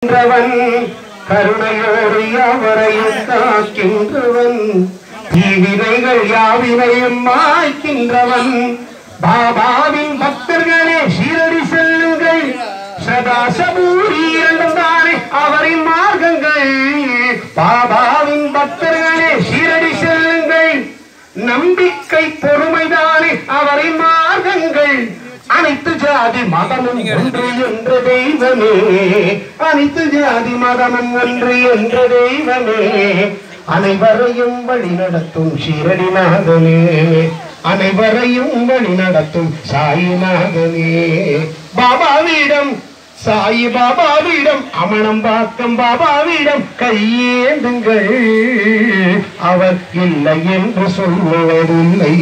காக்கின்றவன் கருணையோடு யாவரையும் காக்கின்றவன் தீவினைகள் யாவினையும் மாய்க்கின்றவன் பாபாவின் பக்தர்களே ஷீரடி செல்லுங்கள் சதா சபூரி இரண்டும் தானே அவரின் மார்க்கங்கள் பாபாவின் பக்தர்களே ஷீரடி செல்லுங்கள் நம்பிக்கை பொறுமைதானே அவரின் மார்க்கங்கள் அனைத்து ஜாதி மதமும் ஒன்று என்ற தெய்வமே அனைத்து ஜாதி மதமும் ஒன்று என்ற தெய்வமே அனைவரையும் வழி நடத்தும் ஷீரடிநாதனே அனைவரையும் வழி நடத்தும் சாயிநாதனே பாபாவிடம் சாயி பாபாவிடம் அமணம்பாக்கம் பாபாவிடம் கையேந்துங்கள் அவர் இல்லை என்று சொல்லுவதில்லை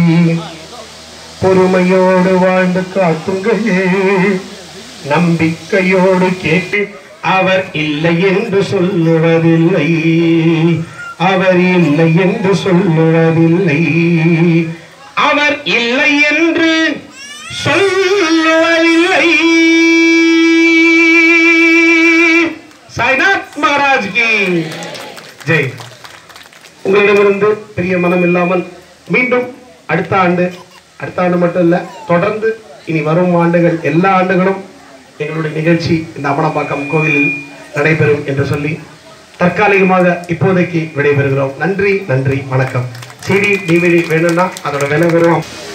பொறுமையோடு வாழ்ந்து காட்டுங்கள் நம்பிக்கையோடு கேட்டு அவர் இல்லை என்று சொல்லுவதில்லை அவர் இல்லை என்று சொல்லுவதில்லை அவர் இல்லை என்று சொல்லுவதில்லை சாய்நாத் மகாராஜ் கி ஜெய் உங்களிடமிருந்து பெரிய மனம் இல்லாமல் மீண்டும் அடுத்த ஆண்டு அடுத்த ஆண்டு மட்டும் இல்ல தொடர்ந்து இனி வரும் ஆண்டுகள் எல்லா ஆண்டுகளும் எங்களுடைய நிகழ்ச்சி இந்த அமனம்பாக்கம் கோவிலில் நடைபெறும் என்று சொல்லி தற்காலிகமாக இப்போதைக்கு விடைபெறுகிறோம் நன்றி நன்றி வணக்கம் சிடி டிவிடி வேணும்னா அதோட விலை வெறும்